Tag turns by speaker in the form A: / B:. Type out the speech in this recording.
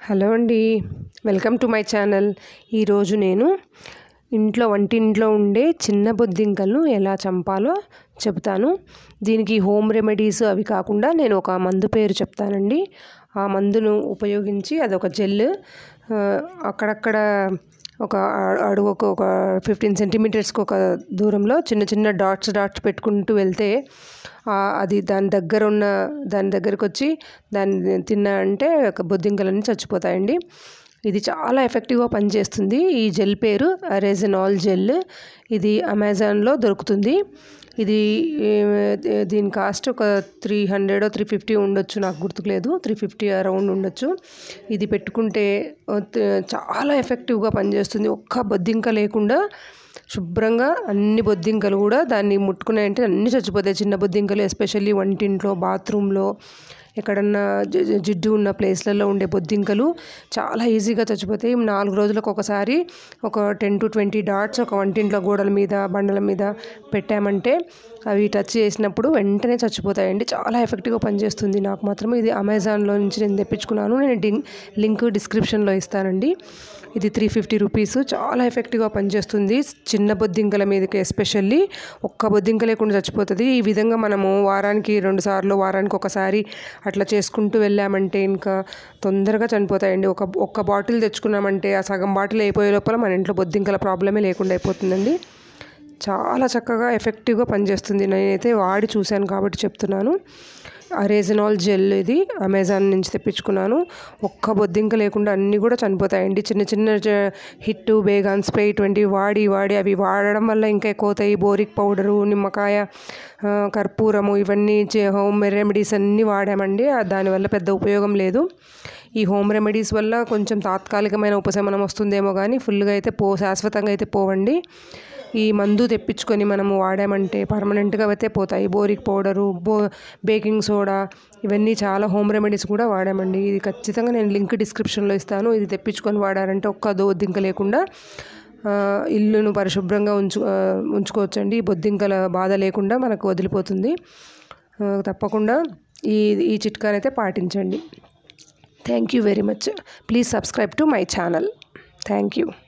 A: hello అండి welcome to my channel ఈరోజు నేను ఇంట్లో వంటింట్లో ఉండే చిన్న బొద్దింకలను ఎలా చంపాలో చెప్తాను దీనికి హోమ్ రెమెడీస్ అవి కాకుండా నేను ఒక మందు పేరు చెప్తానండి ఆ మందును ఉపయోగించి అదొక జెల్ ఆ, అక్కడక్కడ ఒక అ- అడుగుకు ఒక ఫిఫ్టీన్ సెంటీమీటర్స్కి ఒక దూరంలో చిన్న చిన్న డాట్స్ డాట్స్ పెట్టుకుంటూ వెళ్తే ఆ, అది దాని దగ్గర ఉన్న దాని దగ్గరకు వచ్చి దాన్ని తిన్నా అంటే ఒక బొద్దింకలన్నీ చచ్చిపోతాయండి ఇది చాలా ఎఫెక్టివ్గా పనిచేస్తుంది ఈ జెల్ పేరు రెజనాల్ జెల్ ఇది అమెజాన్లో దొరుకుతుంది ఇది ఏ, దీని కాస్ట్ ఒక త్రీ హండ్రెడ్ త్రీ ఫిఫ్టీ ఉండొచ్చు నాకు గుర్తులేదు త్రీ ఫిఫ్టీ అరౌండ్ ఉండొచ్చు ఇది పెట్టుకుంటే ఆ, త- చాలా ఎఫెక్టివ్గా పనిచేస్తుంది ఒక్క బొద్దింక లేకుండా శుభ్రంగా అన్ని బొద్దింకలు కూడా దాన్ని ముట్టుకున్నాయంటే అన్ని చచ్చిపోతాయి చిన్న బొద్దింకలు ఎస్పెషల్లీ వంటింట్లో బాత్రూంలో ఎక్కడన్నా జి- జి- జిడ్డు ఉన్న ప్లేస్లలో ఉండే బొద్దింకలు చాలా ఈజీగా చచ్చిపోతాయి నాలుగు రోజులకు ఒకసారి ఒక టెన్ టు ట్వంటీ డాట్స్ ఒక వంటింట్లో గోడల మీద బండల మీద పెట్టామంటే అవి టచ్ చేసినప్పుడు వెంటనే చచ్చిపోతాయండి చాలా ఎఫెక్టివ్గా పనిచేస్తుంది నాకు మాత్రం ఇది అమెజాన్లో నుంచి నేను తెప్పించుకున్నాను నేను డి- లింక్ డిస్క్రిప్షన్లో ఇస్తానండి ఇది త్రీ ఫిఫ్టీ రూపీస్ చాలా ఎఫెక్టివ్గా పనిచేస్తుంది చిన్న బొద్దింకల మీదకి ఎస్పెషల్లీ ఒక్క బొద్దింక లేకుండా చచ్చిపోతుంది ఈ విధంగా మనము వారానికి రెండు సార్లు వారానికి ఒకసారి అట్లా చేసుకుంటూ వెళ్ళామంటే ఇంకా తొందరగా చనిపోతాయండి ఒక ఒక్క బాటిల్ తెచ్చుకున్నామంటే ఆ సగం బాటిల్ అయిపోయే లోపల మన ఇంట్లో బొద్దింకల ప్రాబ్లమే లేకుండా అయిపోతుందండి చాలా చక్కగా ఎఫెక్టివ్గా పనిచేస్తుంది నేనైతే వాడి చూశాను కాబట్టి చెప్తున్నాను అరేజనాల్ జెల్ ఇది అమెజాన్ నుంచి తెప్పించుకున్నాను ఒక్క బొద్దింక లేకుండా అన్నీ కూడా చనిపోతాయండి చిన్న చిన్న జ- హిట్టు బేగాన్ స్ప్రే ఇటువంటివి వాడి వాడి అవి వాడడం వల్ల ఇంకా ఎక్కువ అవుతాయి బోరిక్ పౌడరు నిమ్మకాయ ఆ, కర్పూరము ఇవన్నీ చే- హోమ్ రెమెడీస్ అన్నీ వాడామండి ఆ, దానివల్ల పెద్ద ఉపయోగం లేదు ఈ హోమ్ రెమెడీస్ వల్ల కొంచెం తాత్కాలికమైన ఉపశమనం వస్తుందేమో కానీ ఫుల్గా అయితే పో శాశ్వతంగా అయితే పోవండి ఈ మందు తెప్పించుకొని మనము వాడామంటే పర్మనెంట్గా అయితే పోతాయి బోరిక్ పౌడరు బో బేకింగ్ సోడా ఇవన్నీ చాలా హోమ్ రెమెడీస్ కూడా వాడామండి ఇది ఖచ్చితంగా నేను లింక్ డిస్క్రిప్షన్లో ఇస్తాను ఇది తెప్పించుకొని వాడారంటే ఒక్క దోద్దింక లేకుండా ఆ, ఇల్లును పరిశుభ్రంగా ఉంచు ఆ, ఉంచుకోవచ్చండి ఈ బొద్దింకల బాధ లేకుండా మనకు వదిలిపోతుంది ఆ, తప్పకుండా ఈ ఈ చిట్కానైతే పాటించండి thank you very much please subscribe to my channel thank you